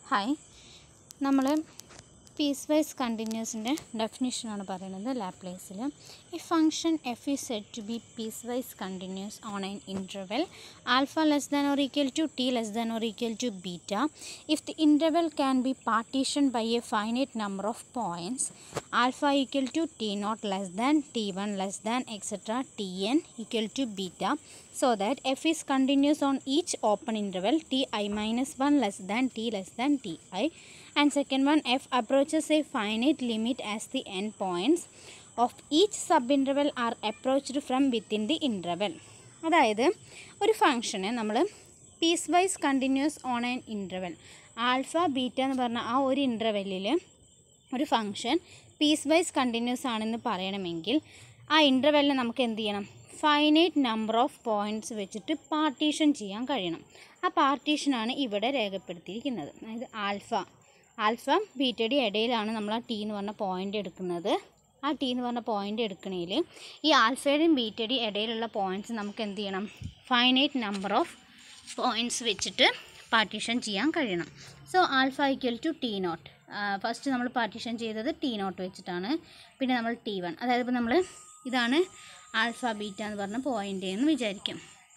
hi നമ്മൾ piece vice കണ്ടിന്യൂസിൻ്റെ ഡെഫിനിഷനാണ് പറയുന്നത് ലാപ്ലേസിൽ a function f is set to be piecewise continuous on an interval alpha less than or equal to t less than or equal to beta if the interval can be partition by a finite number of points alpha equal to t naught less than t one less than etcetera t n equal to beta so that f is continuous on each open interval ti minus 1 less than t less than ti and second one f approaches a finite limit as the end points of each subinterval are approached from within the interval അതായത് ഒരു ഫംഗ്ഷന് നമ്മൾ piecewise continuous on an interval alpha beta എന്ന് പറഞ്ഞ ആ ഒരു ഇൻ്റർവെല്ലിൽ ഒരു function piecewise continuous ആണെന്ന് പറയണമെങ്കിൽ ആ ഇൻ്റർവെല്ലിൽ നമുക്ക് എന്ത് ചെയ്യണം ഫൈനൈറ്റ് നമ്പർ ഓഫ് പോയിൻറ്റ്സ് വെച്ചിട്ട് പാർട്ടീഷൻ ചെയ്യാൻ കഴിയണം ആ പാർട്ടീഷനാണ് ഇവിടെ രേഖപ്പെടുത്തിയിരിക്കുന്നത് അതായത് ആൽഫ ആൽഫ ബീറ്റയുടെ ഇടയിലാണ് നമ്മൾ ആ ടി എന്ന് പറഞ്ഞ പോയിൻ്റ് എടുക്കുന്നത് ആ ടി എന്ന് പറഞ്ഞ പോയിൻ്റ് എടുക്കണേൽ ഈ ആൽഫയുടെയും ബീറ്റയുടെയും ഇടയിലുള്ള പോയിൻറ്റ്സ് നമുക്ക് എന്ത് ചെയ്യണം ഫൈനൈറ്റ് നമ്പർ ഓഫ് പോയിൻറ്റ്സ് വെച്ചിട്ട് പാർട്ടീഷൻ ചെയ്യാൻ കഴിയണം so alpha equal to t naught first നമ്മൾ പാർട്ടീഷൻ ചെയ്തത് ടി നോട്ട് വെച്ചിട്ടാണ് പിന്നെ നമ്മൾ ടി വൺ അതായത് ഇപ്പോൾ നമ്മൾ ഇതാണ് ആൽഫ ബീറ്റ എന്ന് പറഞ്ഞ പോയിൻ്റ് എന്ന് വിചാരിക്കും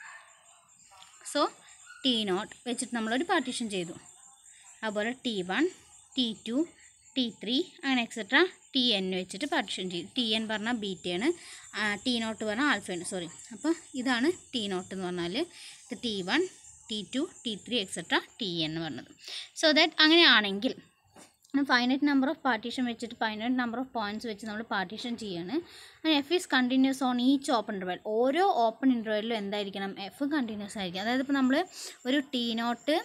സോ ടി നോട്ട് വെച്ചിട്ട് നമ്മളൊരു പാർട്ടീഷൻ ചെയ്തു അതുപോലെ t one t two t three അങ്ങനെ എക്സെട്ര ടി എൻ വെച്ചിട്ട് പാർട്ടീഷൻ ചെയ്തു ടി എൻ പറഞ്ഞാൽ ബീറ്റയാണ് ടി നോട്ട് പറഞ്ഞാൽ ആൽഫയാണ് സോറി അപ്പോൾ ഇതാണ് ടി നോട്ട് എന്ന് പറഞ്ഞാൽ ഇത് t one t two t three etcetera t n എന്ന് പറഞ്ഞത് സോ ദാറ്റ് അങ്ങനെയാണെങ്കിൽ ഫൈനൈറ്റ് നമ്പർ ഓഫ് പാർട്ടീഷൻ വെച്ചിട്ട് ഫൈനൈറ്റ് നമ്പർ ഓഫ് പോയിൻറ്റ്സ് വെച്ച് നമ്മൾ പാർട്ടീഷൻ ചെയ്യാണ് അങ്ങനെ f is continuous on each open interval ഓരോ ഓപ്പൺ ഇൻ്റർവെല്ലിലും എന്തായിരിക്കണം എഫ് കണ്ടിന്യൂസ് ആയിരിക്കും അതായത് ഇപ്പോൾ നമ്മൾ ഒരു t naught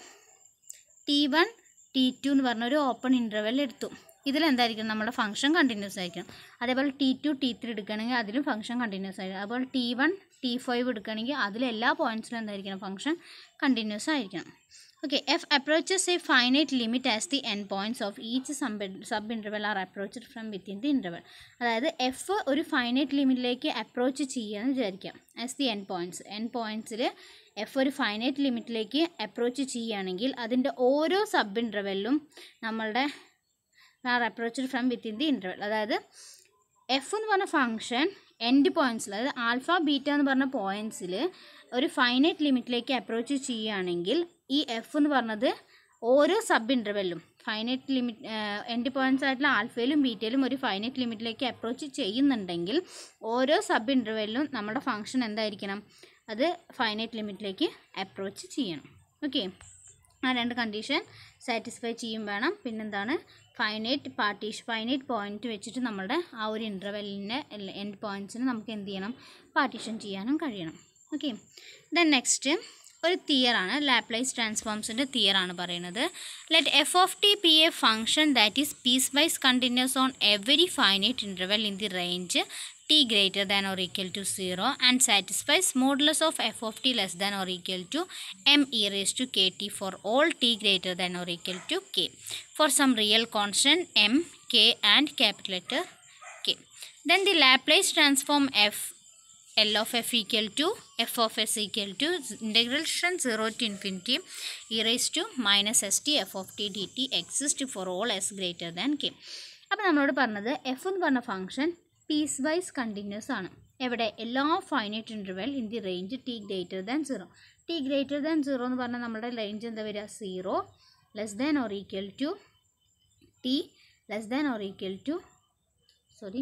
t one t two എന്ന് പറഞ്ഞ ഒരു ഓപ്പൺ ഇൻ്റർവെൽ എടുത്തു ഇതിലെന്തായിരിക്കും നമ്മുടെ ഫംഗ്ഷൻ കണ്ടിന്യൂസ് ആയിരിക്കണം അതേപോലെ ടി ടു ടി ത്രീ എടുക്കുകയാണെങ്കിൽ അതിലും ഫംഗ്ഷൻ കണ്ടിന്യൂസ് ആയിരിക്കും അതുപോലെ ടി വൺ ടി ഫൈവ് എടുക്കുകയാണെങ്കിൽ അതിലെല്ലാ പോയിൻറ്റ്സിലും എന്തായിരിക്കണം ഫംഗ്ഷൻ കണ്ടിന്യൂസ് ആയിരിക്കണം okay f approaches a finite limit as the end points of each sub sub interval are approached from within the interval അതായത് എഫ് ഒരു ഫൈനൈറ്റ് ലിമിറ്റിലേക്ക് അപ്രോച്ച് ചെയ്യാന്ന് വിചാരിക്കാം as the end points end പോയിൻറ്റ്സിൽ f ഒരു finite ലിമിറ്റിലേക്ക് approach ചെയ്യുകയാണെങ്കിൽ അതിൻ്റെ ഓരോ സബ് ഇൻ്റർവെല്ലും നമ്മളുടെ are approached from within the interval അതായത് എഫ് എന്ന് പറഞ്ഞ ഫംഗ്ഷൻ എൻഡ് പോയിൻറ്റ്സിൽ അതായത് ആൽഫ ബീറ്റ എന്ന് പറഞ്ഞ പോയിൻറ്റ്സിൽ ഒരു ഫൈനൈറ്റ് ലിമിറ്റിലേക്ക് അപ്രോച്ച് ചെയ്യുകയാണെങ്കിൽ ഈ എഫ് എന്ന് പറഞ്ഞത് ഓരോ സബ് ഇൻ്റർവെല്ലും ഫൈനൈറ്റ് ലിമിറ്റ് എൻഡ് പോയിൻറ്റ്സ് ആയിട്ടുള്ള ആൽഫയിലും ബീറ്റയിലും ഒരു ഫൈനൈറ്റ് ലിമിറ്റിലേക്ക് അപ്രോച്ച് ചെയ്യുന്നുണ്ടെങ്കിൽ ഓരോ സബ് ഇൻ്റർവെല്ലും നമ്മുടെ ഫംഗ്ഷൻ എന്തായിരിക്കണം അത് ഫൈനൈറ്റ് ലിമിറ്റിലേക്ക് അപ്രോച്ച് ചെയ്യണം ഓക്കെ ആ രണ്ട് കണ്ടീഷൻ സാറ്റിസ്ഫൈ ചെയ്യും വേണം പിന്നെന്താണ് ഫൈനൈറ്റ് പാർട്ടീഷൻ ഫൈനൈറ്റ് പോയിന്റ് വെച്ചിട്ട് നമ്മളുടെ ആ ഒരു ഇൻ്റർവെല്ലിൻ്റെ എൻഡ് പോയിൻറ്റ്സിന് നമുക്ക് എന്ത് ചെയ്യണം പാർട്ടീഷൻ ചെയ്യാനും കഴിയണം ഓക്കെ ദെൻ നെക്സ്റ്റ് ഒരു തിയറാണ് ലാപ്ലൈസ് ട്രാൻസ്ഫോംസിൻ്റെ തിയറാണ് പറയുന്നത് let f of t be a function that is piecewise continuous on every finite interval in the range t greater than or equal to 0 and satisfies modulus of f of t less than or equal to m e raised to kt for all t greater than or equal to k for some real constant m k and capital letter k then the laplace transform f L of f equal to f of s equal to integration 0 to infinity e raised to minus st f of t dt exist for all s greater than k അപ്പോൾ നമ്മളോട് പറഞ്ഞത് F എന്ന് പറഞ്ഞ function piecewise continuous ആണ് എവിടെ എല്ലാ finite interval in the range T greater than zero t greater than zero എന്ന് പറഞ്ഞാൽ നമ്മുടെ റേഞ്ച് എന്താ വരിക zero less than or equal to t less than or equal to sorry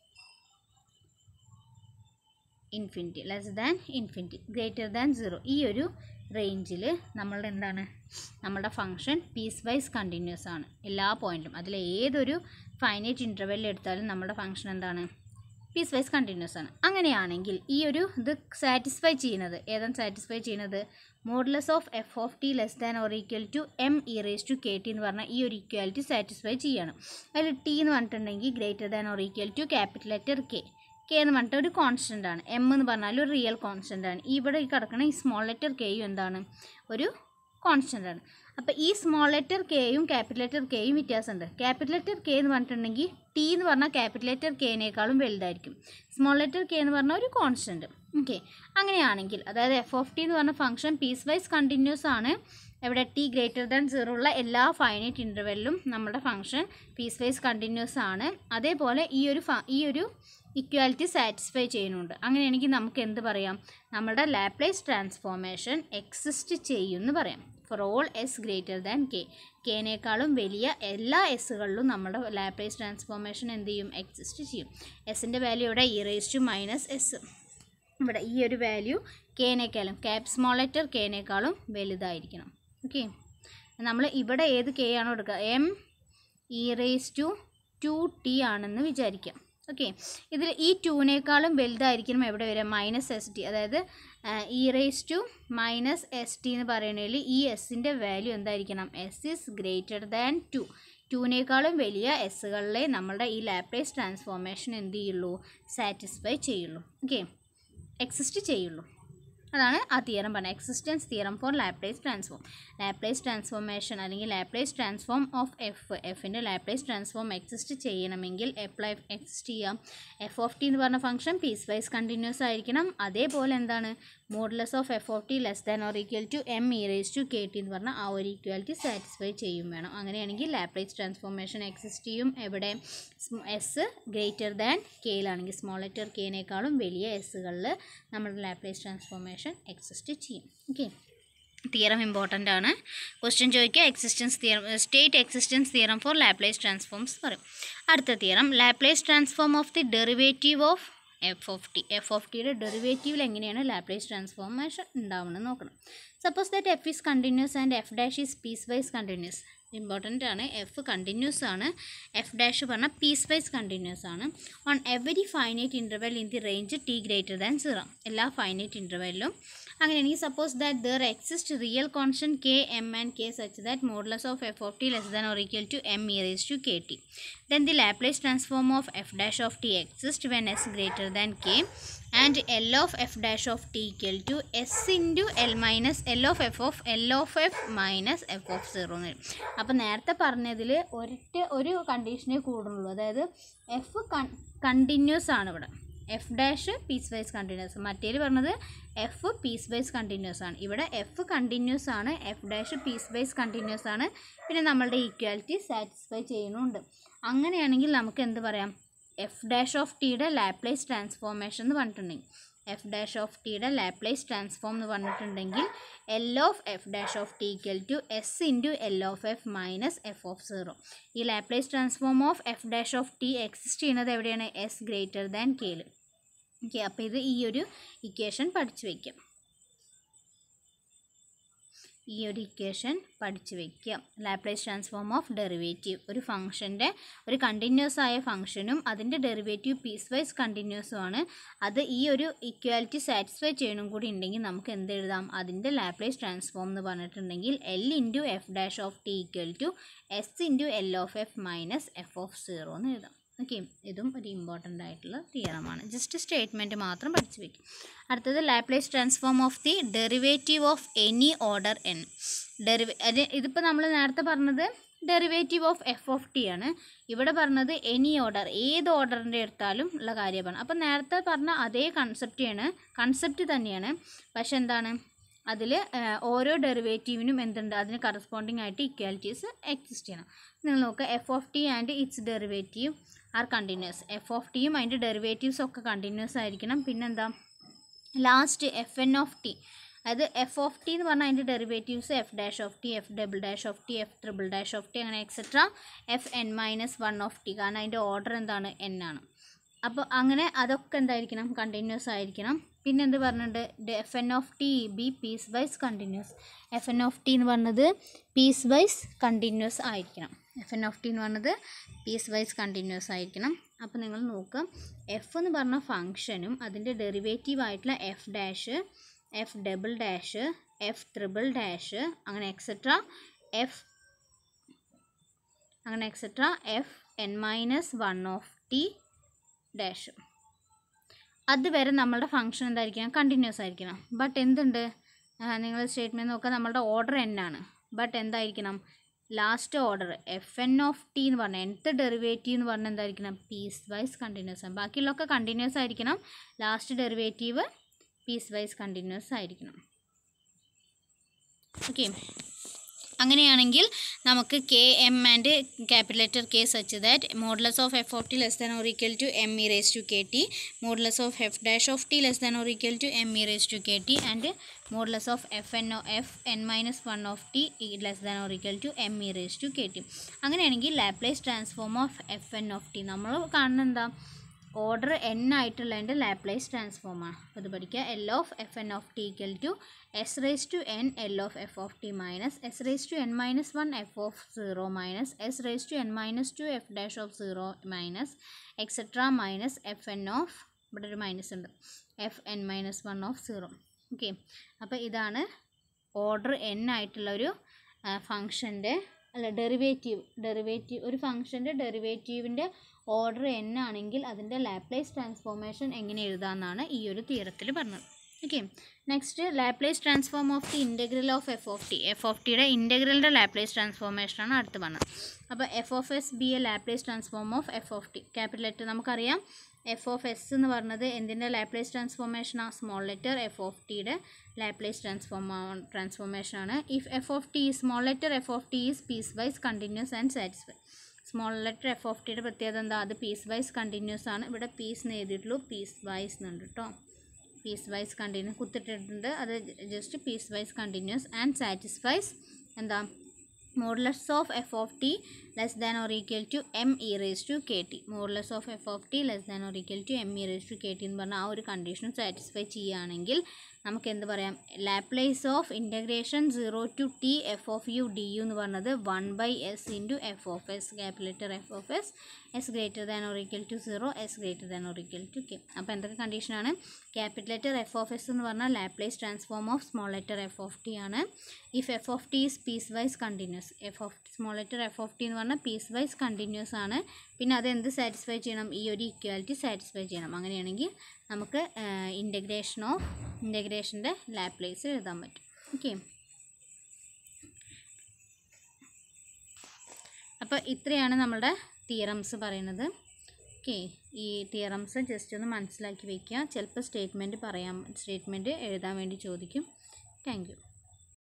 infinity less than infinity greater than zero ഈ ഒരു റേഞ്ചിൽ നമ്മളുടെ എന്താണ് നമ്മുടെ ഫംഗ്ഷൻ പീസ് വൈസ് കണ്ടിന്യൂസ് ആണ് എല്ലാ പോയിൻറ്റും അതിൽ ഏതൊരു ഫൈനൈറ്റ് ഇൻ്റർവെല്ലിൽ എടുത്താലും നമ്മുടെ ഫംഗ്ഷൻ എന്താണ് പീസ് വൈസ് കണ്ടിന്യൂസ് ആണ് അങ്ങനെയാണെങ്കിൽ ഈ ഒരു ഇത് സാറ്റിസ്ഫൈ ചെയ്യുന്നത് ഏതാണ് സാറ്റിസ്ഫൈ ചെയ്യുന്നത് modulus of F of T less than or equal to M e raise to K t എന്ന് പറഞ്ഞാൽ ഈ ഒരു ഇക്വാലിറ്റി സാറ്റിസ്ഫൈ ചെയ്യണം അതിൽ ടി എന്ന് പറഞ്ഞിട്ടുണ്ടെങ്കിൽ greater than or equal to capital letter K K എന്ന് പറഞ്ഞിട്ട് ഒരു കോൺസ്റ്റൻ്റ് ആണ് എം എന്ന് പറഞ്ഞാൽ ഒരു റിയൽ കോൺസ്റ്റൻ്റ് ആണ് ഇവിടെ ഈ കിടക്കുന്ന ഈ സ്മോൾ ലെറ്റർ കെയും എന്താണ് ഒരു കോൺസ്റ്റൻ്റ് ആണ് അപ്പോൾ ഈ സ്മോൾ ലെറ്റർ കെയും ക്യാപിറ്റൽ ലെറ്റർ കെയും വ്യത്യാസമുണ്ട് ക്യാപിറ്റൽ ലെറ്റർ കെ എന്ന് പറഞ്ഞിട്ടുണ്ടെങ്കിൽ ടി എന്ന് പറഞ്ഞാൽ ക്യാപിറ്റൽ ലെറ്റർ കെനേക്കാളും വലുതായിരിക്കും സ്മോൾ ലെറ്റർ കെ എന്ന് പറഞ്ഞാൽ ഒരു കോൺസ്റ്റൻറ്റ് ഓക്കെ അങ്ങനെയാണെങ്കിൽ അതായത് എഫ് ഓഫ് ടി എന്ന് പറഞ്ഞ ഫംഗ്ഷൻ പീസ് വൈസ് കണ്ടിന്യൂസ് ആണ് എവിടെ ടി ഗ്രേറ്റർ ദാൻ സീറോ ഉള്ള എല്ലാ ഫൈനൈറ്റ് ഇൻ്റർവെല്ലിലും നമ്മുടെ ഫംഗ്ഷൻ പീസ് വൈസ് കണ്ടിന്യൂസ് ആണ് അതേപോലെ ഈ ഒരു ഫ ഈ ഒരു ഇക്വാലിറ്റി സാറ്റിസ്ഫൈ ചെയ്യുന്നുണ്ട് അങ്ങനെയാണെങ്കിൽ നമുക്ക് എന്ത് പറയാം നമ്മുടെ ലാപ്ലേസ് ട്രാൻസ്ഫോർമേഷൻ എക്സിസ്റ്റ് ചെയ്യുമെന്ന് പറയാം for all s greater than k കെനേക്കാളും വലിയ എല്ലാ എസ്സുകളിലും നമ്മുടെ ലാപ്ലേസ് ട്രാൻസ്ഫോർമേഷൻ എന്ത് ചെയ്യും എക്സിസ്റ്റ് ചെയ്യും എസിൻ്റെ വാല്യൂ ഇവിടെ e raise to minus s ഇവിടെ ഈ ഒരു വാല്യൂ കെനേക്കാളും ക്യാപ് സ്മോൾ ലെറ്റർ കെനേക്കാളും വലുതായിരിക്കണം ഓക്കെ നമ്മൾ ഇവിടെ ഏത് കെ ആണോ എടുക്കുക m e raise to two t ആണെന്ന് വിചാരിക്കാം ഓക്കെ ഇതിൽ ഈ ടൂനേക്കാളും വലുതായിരിക്കണം എവിടെ വരിക മൈനസ് എസ് ടി അതായത് e raise to minus s t എന്ന് പറയണതിൽ ഈ എസിൻ്റെ വാല്യൂ എന്തായിരിക്കണം s is greater than two ടൂനേക്കാളും വലിയ എസ്സുകളിലെ നമ്മളുടെ ഈ ലാപ്ലേസ് ട്രാൻസ്ഫോർമേഷൻ എന്ത് ചെയ്യുള്ളൂ സാറ്റിസ്ഫൈ ചെയ്യുള്ളൂ ഓക്കെ എക്സിസ്റ്റ് ചെയ്യുള്ളൂ അതാണ് ആ തിയറം പറഞ്ഞത് existence theorem for Laplace transform Laplace transformation അല്ലെങ്കിൽ ലാപ്ലേസ് ട്രാൻസ്ഫോം ഓഫ് എഫ് എഫിൻ്റെ ലാപ്ലേസ് ട്രാൻസ്ഫോം എക്സിസ്റ്റ് ചെയ്യണമെങ്കിൽ എപ്ലൈ എക്സിസ്റ്റ് ചെയ്യാം എഫ് ഓഫ് ടി എന്ന് പറഞ്ഞ ഫംഗ്ഷൻ പീസ് വൈസ് കണ്ടിന്യൂസ് ആയിരിക്കണം അതേപോലെ എന്താണ് modulus of F of T less than or equal to M e raise to K t എന്ന് പറഞ്ഞ ആ ഒരു ഈക്വാലിറ്റി സാറ്റിസ്ഫൈ ചെയ്യും വേണം അങ്ങനെയാണെങ്കിൽ ലാപ്ലേസ് ട്രാൻസ്ഫോർമേഷൻ എക്സിസ്റ്റ് ചെയ്യും എവിടെ എസ് ഗ്രേറ്റർ ദാൻ കെയിലാണെങ്കിൽ സ്മോൾ ലെറ്റർ കെനേക്കാളും വലിയ എസ്സുകളിൽ നമ്മുടെ ലാപ്ലേസ് ട്രാൻസ്ഫോർമേഷൻ എക്സിസ്റ്റ് ചെയ്യും ഓക്കെ തിയറം ഇമ്പോർട്ടൻ്റ് ആണ് ക്വസ്റ്റ്യൻ ചോദിക്കുക existence theorem state existence theorem for Laplace transforms പറയും അടുത്ത theorem Laplace transform of the derivative of F of t f of ടിയുടെ ഡെറിവേറ്റീവിൽ എങ്ങനെയാണ് ലാപ്ലേസ് ട്രാൻസ്ഫോർമേഷൻ ഉണ്ടാവുന്നത് നോക്കണം suppose that f is continuous and f dash is piecewise continuous important ആണ് f continuous ആണ് f dash പറഞ്ഞാൽ piecewise continuous ആണ് on every finite interval in the range T greater than zero എല്ലാ finite ഇൻ്റർവെല്ലും അങ്ങനെയാണെങ്കിൽ suppose that there exist real constant K M and K such that modulus of F of T less than or equal to M e raise to K T then the Laplace transform of f dash of t exists when s greater than k and L of f dash of t equal to s into L minus L of f of L of f minus f of 0 എന്ന് വരും അപ്പോൾ നേരത്തെ പറഞ്ഞതിൽ ഒരൊറ്റ ഒരു കണ്ടീഷനേ കൂടുള്ളൂ അതായത് F continuous ആണ് ഇവിടെ f dash piecewise continuous മറ്റേല് പറഞ്ഞത് എഫ് പീസ് വൈസ് കണ്ടിന്യൂസ് ആണ് ഇവിടെ എഫ് കണ്ടിന്യൂസ് ആണ് f dash piecewise continuous ആണ് പിന്നെ നമ്മളുടെ ഈക്വാലിറ്റി സാറ്റിസ്ഫൈ ചെയ്യുന്നുണ്ട് അങ്ങനെയാണെങ്കിൽ നമുക്ക് എന്ത് പറയാം എഫ് ഡാഷ് ഓഫ് ടിയുടെ ലാപ്ലേസ് ട്രാൻസ്ഫോർമേഷൻ എന്ന് പറഞ്ഞിട്ടുണ്ടെങ്കിൽ എഫ് ഡാഷ് ഓഫ് ടിയുടെ ലാപ്ലേസ് ട്രാൻസ്ഫോം എന്ന് പറഞ്ഞിട്ടുണ്ടെങ്കിൽ l of f dash of t equal to s into l of f minus f of zero ഈ Laplace transform of f dash of t exist ചെയ്യുന്നത് എവിടെയാണ് s greater than കെയിൽ okay അപ്പോൾ ഇത് ഈ ഒരു ഇക്വേഷൻ പഠിച്ചു വയ്ക്കാം ഈ ഒരു ഇക്വേഷൻ പഠിച്ചു വയ്ക്കുക ലാപ്ലേസ് ട്രാൻസ്ഫോം ഓഫ് ഡെറിവേറ്റീവ് ഒരു ഫംഗ്ഷൻ്റെ ഒരു കണ്ടിന്യൂസ് ആയ ഫംഗ്ഷനും അതിൻ്റെ ഡെറിവേറ്റീവ് പീസ് വൈസ് കണ്ടിന്യൂസും ആണ് അത് ഈ ഒരു ഇക്വാലിറ്റി സാറ്റിസ്ഫൈ ചെയ്യണം കൂടി ഉണ്ടെങ്കിൽ നമുക്ക് എന്ത് എഴുതാം അതിൻ്റെ ലാപ്ലേസ് ട്രാൻസ്ഫോം എന്ന് പറഞ്ഞിട്ടുണ്ടെങ്കിൽ l into f dash of t equal to s into l of f minus f of zero എന്ന് എഴുതാം ഓക്കെ ഇതും ഒരു ഇമ്പോർട്ടൻ്റ് ആയിട്ടുള്ള തിയറമാണ് ജസ്റ്റ് സ്റ്റേറ്റ്മെൻറ്റ് മാത്രം പഠിച്ചു വയ്ക്കും അടുത്തത് Laplace transform of the derivative of any order n ഡെറിവേ അത് ഇതിപ്പോൾ നമ്മൾ നേരത്തെ പറഞ്ഞത് derivative of F of t ആണ് ഇവിടെ പറഞ്ഞത് എനി ഓർഡർ ഏത് ഓർഡറിൻ്റെ എടുത്താലും ഉള്ള കാര്യമാണ് അപ്പോൾ നേരത്തെ പറഞ്ഞ അതേ കൺസെപ്റ്റാണ് കൺസെപ്റ്റ് തന്നെയാണ് പക്ഷെ എന്താണ് അതിൽ ഓരോ ഡെറിവേറ്റീവിനും എന്തുണ്ട് അതിന് കറസ്പോണ്ടിങ് ആയിട്ട് ഇക്വാലിറ്റീസ് എക്സിസ്റ്റ് ചെയ്യണം നിങ്ങൾ നോക്കുക f of t and its derivative are continuous f of ടിയും അതിൻ്റെ ഡെറിവേറ്റീവ്സ് ഒക്കെ കണ്ടിന്യൂസ് ആയിരിക്കണം പിന്നെന്താ last f n of t അതായത് എഫ് ഓഫ് ടി എന്ന് പറഞ്ഞാൽ അതിൻ്റെ derivatives f dash of t f double dash of t f triple dash of t അങ്ങനെ etcetera f n minus one of t കാരണം അതിൻ്റെ order എന്താണ് N ആണ് അപ്പോൾ അങ്ങനെ അതൊക്കെ എന്തായിരിക്കണം കണ്ടിന്യൂസ് ആയിരിക്കണം പിന്നെ എന്ത് പറഞ്ഞിട്ടുണ്ട് f n of t be piecewise continuous f n of t എന്ന് പറഞ്ഞത് പീസ് വൈസ് കണ്ടിന്യൂസ് ആയിരിക്കണം എഫ് എൻ ഓഫ് ടി എന്ന് പറഞ്ഞത് പീസ് വൈസ് കണ്ടിന്യൂസ് ആയിരിക്കണം അപ്പോൾ നിങ്ങൾ നോക്കുക എഫ് എന്ന് പറഞ്ഞ ഫംഗ്ഷനും അതിൻ്റെ ഡെറിവേറ്റീവ് ആയിട്ടുള്ള f dash f double dash f triple dash അങ്ങനെ എക്സെട്ര എഫ് അങ്ങനെ etcetera f n minus one of t dash അതുവരെ നമ്മളുടെ ഫംഗ്ഷൻ എന്തായിരിക്കണം കണ്ടിന്യൂസ് ആയിരിക്കണം ബട്ട് എന്തുണ്ട് നിങ്ങൾ സ്റ്റേറ്റ്മെൻറ്റ് നോക്കുക നമ്മളുടെ ഓർഡർ എൻ ആണ് ബട്ട് എന്തായിരിക്കണം last order f n of t എന്ന് പറഞ്ഞാൽ nth ഡെറിവേറ്റീവ് എന്ന് പറഞ്ഞാൽ എന്തായിരിക്കണം പീസ് വൈസ് കണ്ടിന്യൂസ് ആണ് ബാക്കിയുള്ളതൊക്കെ കണ്ടിന്യൂസ് ആയിരിക്കണം last derivative piecewise continuous ആയിരിക്കണം ഓക്കെ അങ്ങനെയാണെങ്കിൽ നമുക്ക് k M and capital letter k such that modulus of F of T less than or equal to M e raise to K t modulus of f dash of T less than or equal to M e raise to K t and modulus of f n of f n minus one of T less than or equal to M e raise to K t അങ്ങനെയാണെങ്കിൽ Laplace transform of f n of t നമ്മൾ കാണുന്നത് എന്താ order n ആയിട്ടുള്ളതിൻ്റെ Laplace ട്രാൻസ്ഫോമാണ് അപ്പോൾ ഇത് പഠിക്കുക l of f n of t equal to s raise to n l of F of t minus s raise to n minus one f of zero minus s raise to n minus two f dash of zero minus etcetera minus f n of ഇവിടെ ഒരു minus ഉണ്ട് f n minus one of zero okay അപ്പോൾ ഇതാണ് order N ആയിട്ടുള്ള ഒരു ഫങ്ഷൻ്റെ അല്ല derivative derivative ഒരു ഫംഗ്ഷൻ്റെ ഡെറിവേറ്റീവിൻ്റെ order N ആണെങ്കിൽ അതിൻ്റെ ലാപ്ലേസ് ട്രാൻസ്ഫോർമേഷൻ എങ്ങനെ എഴുതാമെന്നാണ് ഈ ഒരു തിയറത്തിൽ പറഞ്ഞത് okay next Laplace transform of the integral of F of t f of ടിയുടെ ഇൻറ്റഗ്രലിൻ്റെ ലാപ്ലേസ് ട്രാൻസ്ഫോർമേഷനാണ് അടുത്ത് പറഞ്ഞത് അപ്പോൾ f of s be a Laplace transform of F of t capital letter നമുക്കറിയാം എഫ് ഓഫ് എസ് എന്ന് പറഞ്ഞത് എന്തിൻ്റെ ലാപ്ലേസ് ട്രാൻസ്ഫോർമേഷൻ ആ സ്മോൾ ലെറ്റർ എഫ് ഓഫ് ടിയുടെ ലാപ്ലേസ് ട്രാൻസ്ഫോം ട്രാൻസ്ഫോർമേഷൻ ആണ് if f of t small letter f of t is piecewise continuous and satisfy small letter f of ടിയുടെ പ്രത്യേകത എന്താ അത് പീസ് വൈസ് കണ്ടിന്യൂസ് ആണ് ഇവിടെ piece എന്ന് എഴുതിയിട്ടുള്ളൂ പീസ് വൈസ് എന്നുണ്ട് കേട്ടോ പീസ് വൈസ് കണ്ടിന്യൂസ് കുത്തിട്ടിട്ടുണ്ട് അത് just piecewise continuous and satisfies എന്താ modulus of F of T less than or equal to M e raise to K t modulus of F of T less than or equal to M e raise to K t എന്ന് പറഞ്ഞാൽ ആ ഒരു condition satisfy ചെയ്യുകയാണെങ്കിൽ നമുക്ക് എന്ത് പറയാം Laplace of integration zero to t f of u d u എന്ന് പറഞ്ഞത് one by s into f of s capital f of s s greater than or equal to zero s greater than or equal to k അപ്പോൾ എന്തൊക്കെ കണ്ടീഷനാണ് capital letter f of s എന്ന് പറഞ്ഞാൽ Laplace transform of small letter f of t ആണ് if f of t is piecewise continuous f of small letter f of t എന്ന് പറഞ്ഞാൽ piecewise continuous ആണ് പിന്നെ അത് എന്ത് satisfy ചെയ്യണം ഈ ഒരു ഇക്വാലിറ്റി സാറ്റിസ്ഫൈ ചെയ്യണം അങ്ങനെയാണെങ്കിൽ നമുക്ക് ഇൻറ്റഗ്രേഷൻ ഓഫ് ഇൻറ്റഗ്രേഷൻ്റെ ലാപ്ലേസ് എഴുതാൻ പറ്റും ഓക്കെ അപ്പോൾ ഇത്രയാണ് നമ്മളുടെ തിയറംസ് പറയുന്നത് ഓക്കെ ഈ തിയറംസ് ജസ്റ്റ് ഒന്ന് മനസ്സിലാക്കി വയ്ക്കുക ചിലപ്പോൾ സ്റ്റേറ്റ്മെൻറ്റ് പറയാം സ്റ്റേറ്റ്മെൻറ്റ് എഴുതാൻ വേണ്ടി ചോദിക്കും താങ്ക് യു